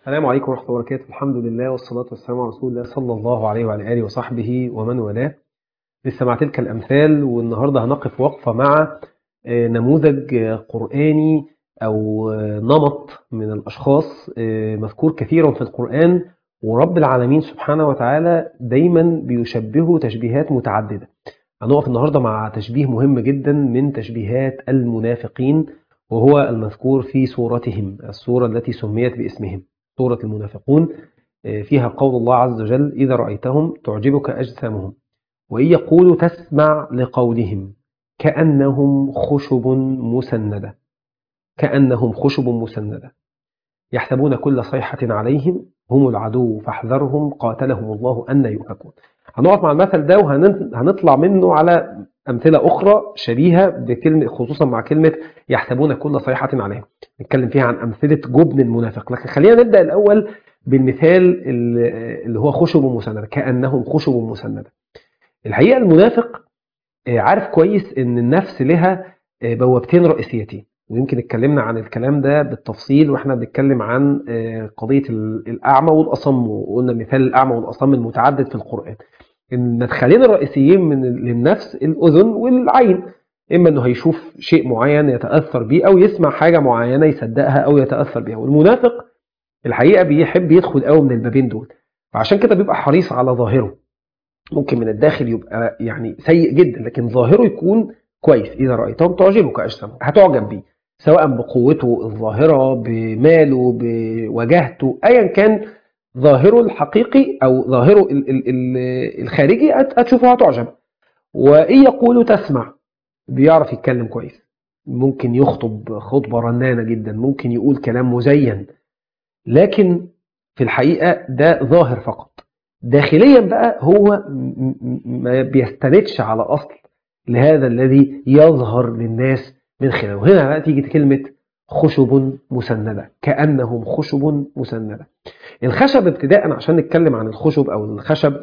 السلام عليكم ورحمة الله وبركاته الحمد لله والصلاة والسلام على رسول الله صلى الله عليه وعلى آله وصحبه ومن والاه لسه مع تلك الأمثال والنهاردة هنقف وقفة مع نموذج قرآني أو نمط من الأشخاص مذكور كثيرا في القرآن ورب العالمين سبحانه وتعالى دايما بيشبهه تشبيهات متعددة هنقف النهاردة مع تشبيه مهم جدا من تشبيهات المنافقين وهو المذكور في سورتهم السورة التي سميت باسمهم سورة المنافقون فيها قول الله عز وجل إذا رأيتهم تعجبك أجسامهم وإن يقولوا تسمع لقولهم كأنهم خشب مسندة كأنهم خشب مسندة يحسبون كل صيحة عليهم هم العدو فاحذرهم قاتلهم الله أن يؤفكون هنقف مع المثل ده وهنطلع منه على أمثلة أخرى شبيهة بكلمة خصوصا مع كلمة يحسبون كل صيحة عليهم نتكلم فيها عن أمثلة جبن المنافق لكن خلينا نبدأ الأول بالمثال اللي هو خشب مسندة كأنهم خشب مسندة الحقيقة المنافق عارف كويس ان النفس لها بوابتين رئيسيتين ويمكن اتكلمنا عن الكلام ده بالتفصيل واحنا بنتكلم عن قضية الأعمى والأصم وقلنا مثال الأعمى والأصم المتعدد في القرآن المدخلين الرئيسيين من للنفس الأذن والعين إما أنه هيشوف شيء معين يتأثر بيه أو يسمع حاجة معينة يصدقها أو يتأثر بيها والمنافق الحقيقة بيحب يدخل قوي من البابين دول فعشان كده بيبقى حريص على ظاهره ممكن من الداخل يبقى يعني سيء جدا لكن ظاهره يكون كويس إذا رأيتهم تعجبك أجسامهم هتعجب بيه سواء بقوته الظاهرة بماله بوجاهته أيا كان ظاهره الحقيقي أو ظاهره ال ال ال الخارجي هتشوفه هتعجب وإن يقول تسمع بيعرف يتكلم كويس ممكن يخطب خطبة رنانة جدا ممكن يقول كلام مزين لكن في الحقيقة ده ظاهر فقط داخليا بقى هو ما بيستندش على أصل لهذا الذي يظهر للناس من خلاله هنا بقى تيجي كلمة خشب مسندة كأنهم خشب مسندة الخشب ابتداء عشان نتكلم عن الخشب أو الخشب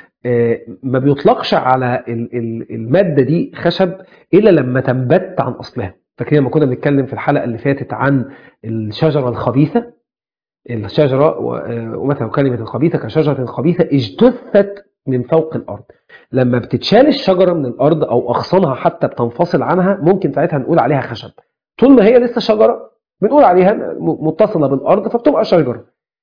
ما بيطلقش على المادة دي خشب إلا لما تنبت عن أصلها فاكرين لما كنا بنتكلم في الحلقة اللي فاتت عن الشجرة الخبيثة الشجرة ومثلا كلمة الخبيثة كشجرة خبيثة اجتثت من فوق الأرض لما بتتشال الشجرة من الأرض أو أغصانها حتى بتنفصل عنها ممكن ساعتها نقول عليها خشب طول ما هي لسه شجرة بنقول عليها متصلة بالأرض فبتبقى شجرة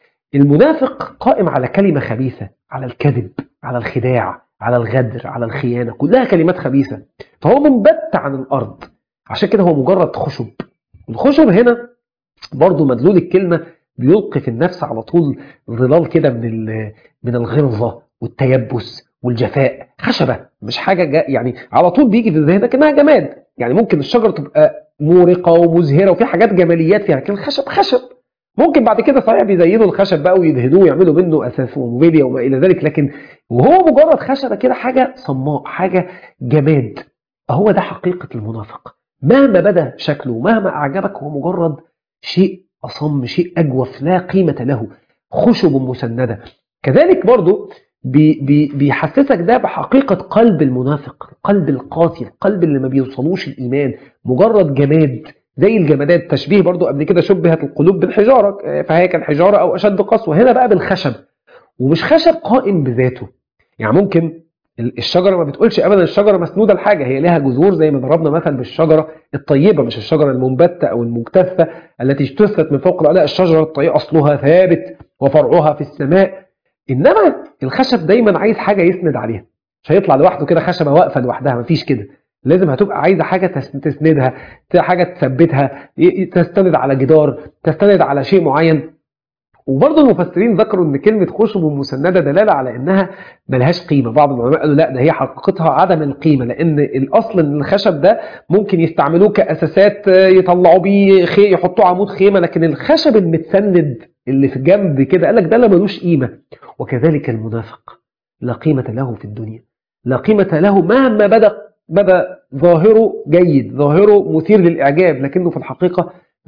المنافق قائم على كلمة خبيثة على الكذب على الخداع على الغدر على الخيانة كلها كلمات خبيثة فهو منبت عن الأرض عشان كده هو مجرد خشب الخشب هنا برضو مدلول الكلمة بيلقي في النفس على طول ظلال كده من من الغلظة والتيبس والجفاء خشبة مش حاجة جا يعني على طول بيجي في ذهنك انها جماد يعني ممكن الشجرة تبقى مورقة ومزهرة وفي حاجات جماليات فيها لكن الخشب خشب ممكن بعد كده صحيح بيزينوا الخشب بقى ويدهنوه ويعملوا منه اساس وموبيليا وما الى ذلك لكن وهو مجرد خشبه كده حاجه صماء حاجه جماد هو ده حقيقه المنافق مهما بدا شكله مهما اعجبك هو مجرد شيء اصم شيء اجوف لا قيمه له خشب مسنده كذلك برضو بي بي بيحسسك ده بحقيقه قلب المنافق القلب القاسي القلب اللي ما بيوصلوش الايمان مجرد جماد زي الجمادات تشبيه برضو قبل كده شبهت القلوب بالحجارة فهي كالحجارة أو أشد قسوة هنا بقى بالخشب ومش خشب قائم بذاته يعني ممكن الشجرة ما بتقولش أبدا الشجرة مسنودة لحاجة هي لها جذور زي ما ضربنا مثل بالشجرة الطيبة مش الشجرة المنبتة أو المجتثة التي اجتثت من فوق الأعلاء الشجرة الطيبة أصلها ثابت وفرعها في السماء إنما الخشب دايما عايز حاجة يسند عليها مش هيطلع لوحده كده خشبة واقفة لوحدها مفيش كده لازم هتبقى عايزه حاجه تسندها حاجه تثبتها تستند على جدار تستند على شيء معين وبرضه المفسرين ذكروا ان كلمه خشب مسنده دلاله على انها ملهاش قيمه بعض العلماء قالوا لا ده هي حقيقتها عدم القيمه لان الاصل ان الخشب ده ممكن يستعملوه كاساسات يطلعوا بيه خي يحطوه عمود خيمه لكن الخشب المتسند اللي في جنب كده قال لك ده لا ملوش قيمه وكذلك المنافق لا قيمه له في الدنيا لا قيمه له مهما بدا بدا ظاهره جيد ظاهره مثير للإعجاب لكنه في الحقيقة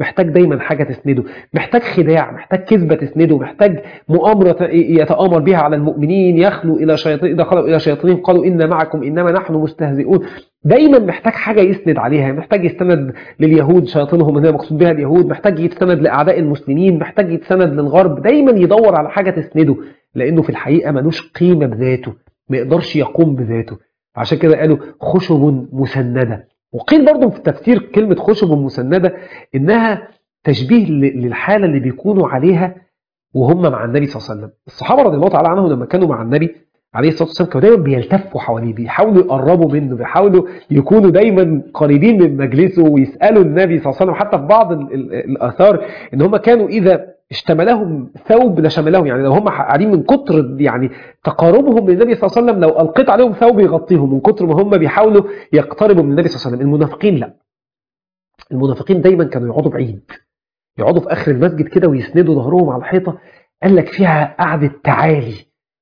محتاج دايما حاجة تسنده محتاج خداع محتاج كذبة تسنده محتاج مؤامرة يتآمر بها على المؤمنين يخلو إلى شياطين دخلوا إلى شياطين قالوا إن معكم إنما نحن مستهزئون دايما محتاج حاجة يسند عليها محتاج يستند لليهود شياطينهم هنا مقصود بها اليهود محتاج يتسند لأعداء المسلمين محتاج يتسند للغرب دايما يدور على حاجة تسنده لأنه في الحقيقة ملوش قيمة بذاته ما يقدرش يقوم بذاته عشان كده قالوا خشب مسندة وقيل برضه في تفسير كلمة خشب مسندة إنها تشبيه للحالة اللي بيكونوا عليها وهم مع النبي صلى الله عليه وسلم الصحابة رضي الله تعالى عنهم لما كانوا مع النبي عليه الصلاة والسلام كانوا دايما بيلتفوا حواليه بيحاولوا يقربوا منه بيحاولوا يكونوا دايما قريبين من مجلسه ويسألوا النبي صلى الله عليه وسلم حتى في بعض ال ال الآثار إن هم كانوا إذا اشتملهم ثوب لشملهم يعني لو هم قاعدين من كتر يعني تقاربهم من النبي صلى الله عليه وسلم لو ألقيت عليهم ثوب يغطيهم من كتر ما هم بيحاولوا يقتربوا من النبي صلى الله عليه وسلم المنافقين لا المنافقين دايما كانوا يقعدوا بعيد يقعدوا في آخر المسجد كده ويسندوا ظهرهم على الحيطة قال لك فيها قعدة تعالي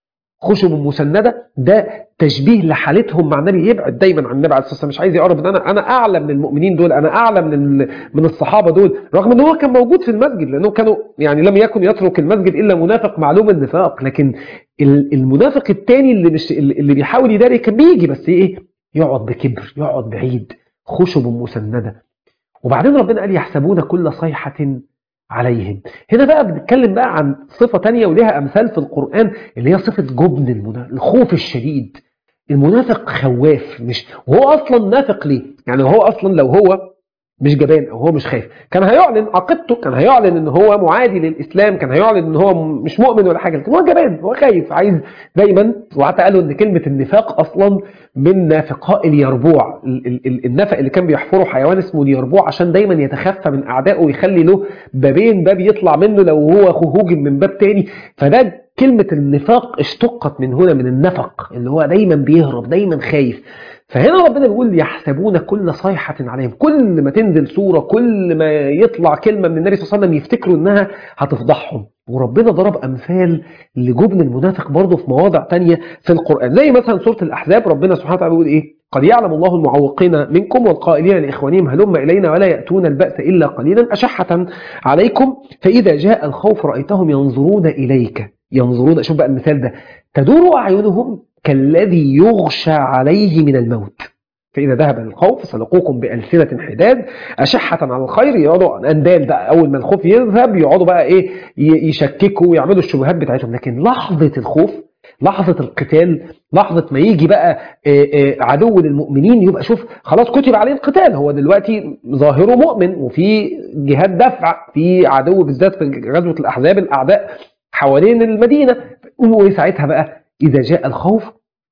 خشب مسندة ده تشبيه لحالتهم مع النبي يبعد دايما عن النبي عليه الصلاه والسلام مش عايز يقرب ان انا انا اعلى من المؤمنين دول انا اعلى من من الصحابه دول رغم ان هو كان موجود في المسجد لانه كانوا يعني لم يكن يترك المسجد الا منافق معلوم النفاق لكن المنافق الثاني اللي مش اللي بيحاول يداري كان بيجي بس ايه يقعد بكبر يقعد بعيد خشب مسنده وبعدين ربنا قال يحسبون كل صيحه عليهم هنا بقى بنتكلم بقى عن صفة تانية وليها أمثال في القرآن اللي هي صفة جبن المنافق الخوف الشديد المنافق خواف مش وهو أصلا نافق ليه يعني هو أصلا لو هو مش جبان أو هو مش خايف كان هيعلن عقيدته كان هيعلن ان هو معادي للإسلام كان هيعلن ان هو مش مؤمن ولا حاجة لكن هو جبان هو خايف عايز دايما وحتى قالوا ان كلمة النفاق أصلا من نافقاء اليربوع النفق اللي كان بيحفره حيوان اسمه اليربوع عشان دايما يتخفى من أعدائه ويخلي له بابين باب يطلع منه لو هو هوجم من باب تاني فده كلمة النفاق اشتقت من هنا من النفق اللي هو دايما بيهرب دايما خايف فهنا ربنا بيقول يحسبون كل صيحة عليهم كل ما تنزل صورة كل ما يطلع كلمة من النبي صلى الله عليه وسلم يفتكروا انها هتفضحهم وربنا ضرب أمثال لجبن المنافق برضه في مواضع تانية في القرآن زي مثلا سورة الأحزاب ربنا سبحانه وتعالى بيقول إيه قد يعلم الله المعوقين منكم والقائلين لإخوانهم هلم إلينا ولا يأتون البأس إلا قليلا أشحة عليكم فإذا جاء الخوف رأيتهم ينظرون إليك ينظرون شوف بقى المثال ده تدور أعينهم كالذي يغشى عليه من الموت فإذا ذهب الخوف سلقوكم بألسنة حداد أشحة على الخير يقعدوا أندال بقى أول ما الخوف يذهب يقعدوا بقى إيه يشككوا ويعملوا الشبهات بتاعتهم لكن لحظة الخوف لحظة القتال لحظة ما يجي بقى عدو للمؤمنين يبقى شوف خلاص كتب عليه القتال هو دلوقتي ظاهره مؤمن وفي جهاد دفع في عدو بالذات في غزوة الأحزاب الأعداء حوالين المدينة وساعتها بقى إذا جاء الخوف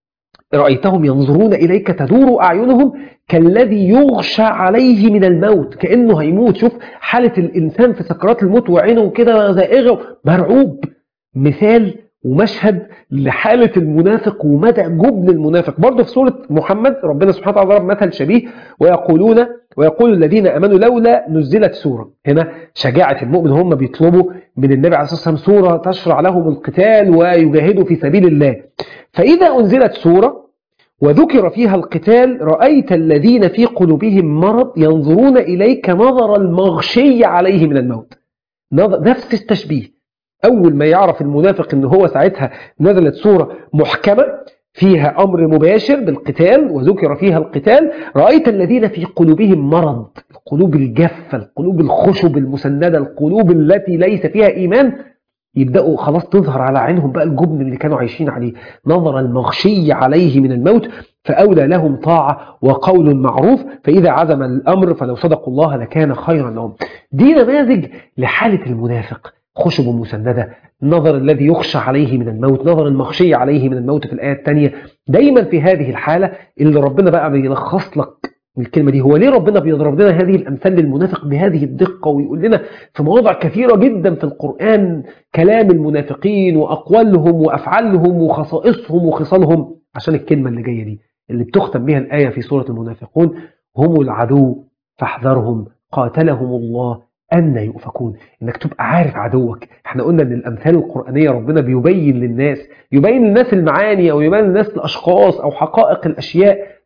رأيتهم ينظرون إليك تدور أعينهم كالذي يغشى عليه من الموت كأنه هيموت شوف حالة الإنسان في سكرات الموت وعينه كده زائغة مرعوب مثال ومشهد لحالة المنافق ومدى جبن المنافق برضه في سورة محمد ربنا سبحانه وتعالى ضرب مثل شبيه ويقولون ويقول الذين أمنوا لولا نزلت سورة هنا شجاعة المؤمن هم بيطلبوا من النبي عليه الصلاة والسلام سورة تشرع لهم القتال ويجاهدوا في سبيل الله فإذا أنزلت سورة وذكر فيها القتال رأيت الذين في قلوبهم مرض ينظرون إليك نظر المغشي عليه من الموت نفس التشبيه أول ما يعرف المنافق أن هو ساعتها نزلت سورة محكمة فيها أمر مباشر بالقتال وذكر فيها القتال رأيت الذين في قلوبهم مرض القلوب الجافة القلوب الخشب المسندة القلوب التي ليس فيها إيمان يبدأوا خلاص تظهر على عينهم بقى الجبن اللي كانوا عايشين عليه نظر المغشي عليه من الموت فأولى لهم طاعة وقول معروف فإذا عزم الأمر فلو صدقوا الله لكان خيرا لهم دي نماذج لحالة المنافق خشب مسندة النظر الذي يخشى عليه من الموت نظر المخشي عليه من الموت في الآية الثانية دايما في هذه الحالة اللي ربنا بقى بيلخص لك الكلمة دي هو ليه ربنا بيضرب لنا هذه الأمثال للمنافق بهذه الدقة ويقول لنا في مواضع كثيرة جدا في القرآن كلام المنافقين وأقوالهم وأفعالهم وخصائصهم وخصالهم عشان الكلمة اللي جاية دي اللي بتختم بها الآية في سورة المنافقون هم العدو فاحذرهم قاتلهم الله أن يؤفكون إنك تبقى عارف عدوك احنا قلنا أن الأمثال القرآنية ربنا بيبين للناس يبين للناس المعاني أو يبين للناس الأشخاص أو حقائق الأشياء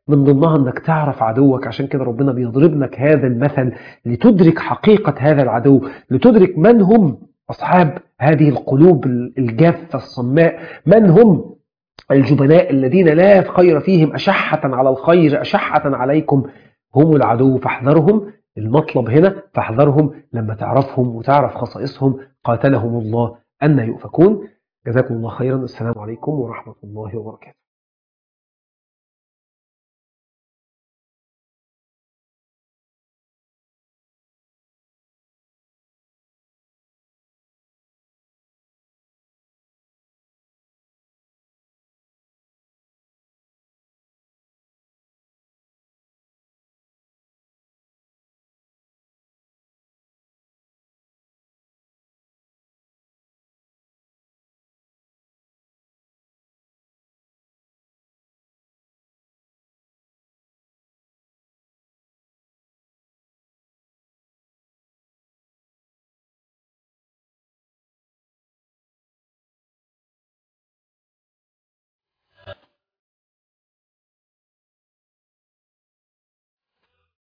من ضمنها انك تعرف عدوك عشان كده ربنا بيضرب لك هذا المثل لتدرك حقيقة هذا العدو لتدرك من هم أصحاب هذه القلوب الجافة الصماء من هم الجبناء الذين لا خير فيهم أشحة على الخير أشحة عليكم هم العدو فاحذرهم المطلب هنا فاحذرهم لما تعرفهم وتعرف خصائصهم قاتلهم الله أن يؤفكون جزاكم الله خيرا السلام عليكم ورحمة الله وبركاته